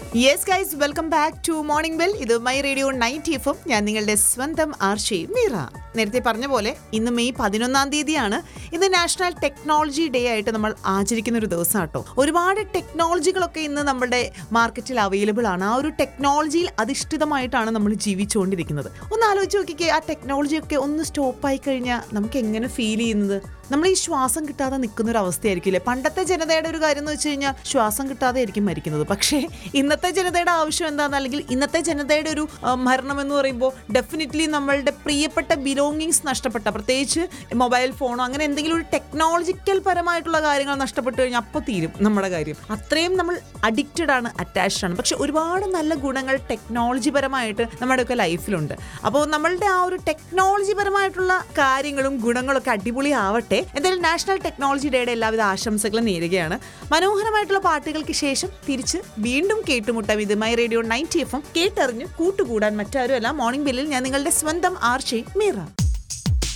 yes guys welcome back to morning bell ഇത് my radio night എഫും ഞാൻ നിങ്ങളുടെ സ്വന്തം ആർഷി മീറ നേരത്തെ പറഞ്ഞ പോലെ ഇന്ന് മെയ് പതിനൊന്നാം തീയതിയാണ് ഇന്ന് നാഷണൽ ടെക്നോളജി ഡേ ആയിട്ട് നമ്മൾ ആചരിക്കുന്ന ഒരു ദിവസം കേട്ടോ ഒരുപാട് ടെക്നോളജികളൊക്കെ ഇന്ന് നമ്മുടെ മാർക്കറ്റിൽ അവൈലബിൾ ആണ് ആ ഒരു ടെക്നോളജിയിൽ അധിഷ്ഠിതമായിട്ടാണ് നമ്മൾ ജീവിച്ചുകൊണ്ടിരിക്കുന്നത് ഒന്ന് ആലോചിച്ച് നോക്കിക്കേ ആ ടെക്നോളജിയൊക്കെ ഒന്ന് സ്റ്റോപ്പായി കഴിഞ്ഞാൽ നമുക്ക് എങ്ങനെ ഫീൽ ചെയ്യുന്നത് നമ്മൾ ഈ ശ്വാസം കിട്ടാതെ നിൽക്കുന്ന ഒരു അവസ്ഥയായിരിക്കില്ലേ പണ്ടത്തെ ജനതയുടെ ഒരു കാര്യം എന്ന് വെച്ച് കഴിഞ്ഞാൽ ശ്വാസം കിട്ടാതെ ആയിരിക്കും മരിക്കുന്നത് പക്ഷേ ഇന്നത്തെ ജനതയുടെ ആവശ്യം എന്താണെന്ന് അല്ലെങ്കിൽ ഇന്നത്തെ ജനതയുടെ ഒരു ആ, മരണം എന്ന് പറയുമ്പോൾ ഡെഫിനറ്റ്ലി നമ്മളുടെ പ്രിയപ്പെട്ട ബിലോങ്ങിങ്സ് നഷ്ടപ്പെട്ട പ്രത്യേകിച്ച് മൊബൈൽ ഫോണോ അങ്ങനെ എന്തെങ്കിലും ഒരു ടെക്നോളജിക്കൽ പരമായിട്ടുള്ള കാര്യങ്ങൾ നഷ്ടപ്പെട്ടു കഴിഞ്ഞാൽ അപ്പോൾ തീരും നമ്മുടെ കാര്യം അത്രയും നമ്മൾ അഡിക്റ്റഡ് ആണ് അറ്റാച്ച്ഡ് ആണ് പക്ഷെ ഒരുപാട് നല്ല ഗുണങ്ങൾ ടെക്നോളജി പരമായിട്ട് നമ്മുടെയൊക്കെ ലൈഫിലുണ്ട് അപ്പോൾ നമ്മളുടെ ആ ഒരു ടെക്നോളജി പരമായിട്ടുള്ള കാര്യങ്ങളും ഗുണങ്ങളൊക്കെ അടിപൊളിയാവട്ടെ എന്തായാലും നാഷണൽ ടെക്നോളജി ഡേയുടെ എല്ലാവിധ ആശംസകളും നേരുകയാണ് മനോഹരമായിട്ടുള്ള പാട്ടുകൾക്ക് ശേഷം തിരിച്ച് വീണ്ടും കേട്ടുമുട്ടാം ഇത് my radio ninety F M കേട്ടറിഞ്ഞ് കൂട്ടുകൂടാൻ മറ്റാരുമല്ല മോർണിംഗ് ബില്ലിൽ ഞാൻ നിങ്ങളുടെ സ്വന്തം ആർച്ചി മീറ